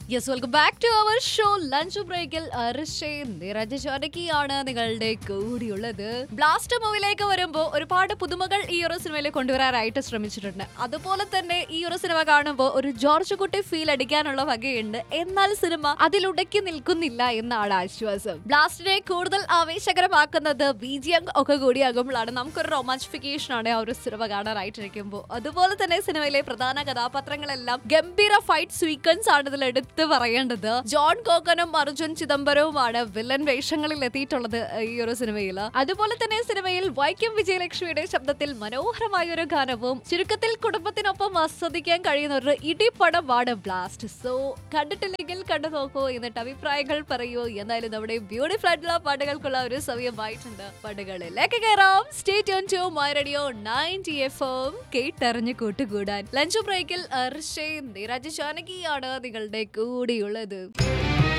yes welcome back to our show lunch ബ്രേക്കിൽ നിരഞ്ജ ജാനകിയാണ് നിങ്ങളുടെ കൂടിയുള്ളത് blast മൂവിലേക്ക് വരുമ്പോൾ ഒരുപാട് പുതുമകൾ ഈ ഒരു സിനിമയിൽ കൊണ്ടുവരാനായിട്ട് ശ്രമിച്ചിട്ടുണ്ട് അതുപോലെ തന്നെ ഈ ഒരു സിനിമ കാണുമ്പോൾ ഒരു ജോർജ് കുട്ടി ഫീൽ അടിക്കാനുള്ള വകയുണ്ട് എന്നാൽ സിനിമ അതിലുടക്കി നിൽക്കുന്നില്ല എന്നാണ് ആശ്വാസം ബ്ലാസ്റ്റിനെ കൂടുതൽ ആവേശകരമാക്കുന്നത് ബി ജി എം ഒക്കെ കൂടിയാകുമ്പോഴാണ് നമുക്കൊരു റൊമാൻസിഫിക്കേഷൻ ആണ് ആ ഒരു സിനിമ കാണാനായിട്ടിരിക്കുമ്പോൾ അതുപോലെ തന്നെ സിനിമയിലെ പ്രധാന കഥാപാത്രങ്ങളെല്ലാം ഗംഭീര ഫൈറ്റ് സ്വീക്വൻസ് ആണ് ഇതിൽ എടുത്ത് പറയേണ്ടത് ജോൺ കോക്കനും അർജുൻ ചിദംബരവുമാണ് വില്ലൻ വേഷങ്ങളിൽ എത്തിയിട്ടുള്ളത് ഈ ഒരു സിനിമയിൽ അതുപോലെ തന്നെ സിനിമയിൽ വൈക്കം വിജയലക്ഷ്മിയുടെ ശബ്ദത്തിൽ മനോഹരമായ ഒരു ഗാനവും ചുരുക്കത്തിൽ കുടുംബത്തിനൊപ്പം ആസ്വദിക്കാൻ കഴിയുന്ന ഒരു ഇടിപ്പടമാണ് ബ്ലാസ്റ്റ് സോ കണ്ടിട്ടില്ലെങ്കിൽ കണ്ടു നോക്കൂ എന്നിട്ട് അഭിപ്രായങ്ങൾ പറയൂ എന്നാലും നമ്മുടെ ബ്യൂട്ടിഫുൾ ആയിട്ടുള്ള പാട്ടുകൾക്കുള്ള ഒരു സമയമായിട്ടുണ്ട് പാട്ടുകളിലേക്ക് കയറാം stay tune to my radio ninety F M കേട്ടറിഞ്ഞ് കൂട്ടുകൂടാൻ ലഞ്ച് ബ്രേക്കിൽ അർഷേ നിരജ് ജാനകിയാണ് നിങ്ങളുടെ കൂടെയുള്ളത്